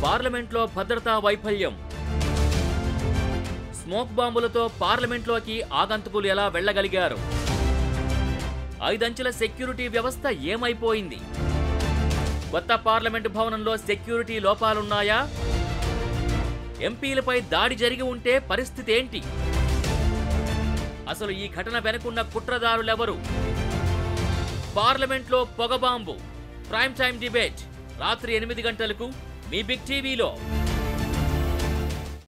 పార్లమెంట్లో భద్రతా వైఫల్యం స్మోక్ బాంబులతో పార్లమెంట్లోకి ఆగంతుకులు ఎలా వెళ్ళగలిగారు ఐదంచెల సెక్యూరిటీ వ్యవస్థ ఏమైపోయింది కొత్త పార్లమెంటు భవనంలో సెక్యూరిటీ లోపాలున్నాయా ఎంపీలపై దాడి జరిగి ఉంటే పరిస్థితి ఏంటి అసలు ఈ ఘటన వెనుకున్న కుట్రదారులెవరు పార్లమెంట్లో పొగబాంబు ప్రైమ్ టైం డిబేట్ రాత్రి ఎనిమిది గంటలకు మీ బిగ్ టీవీలో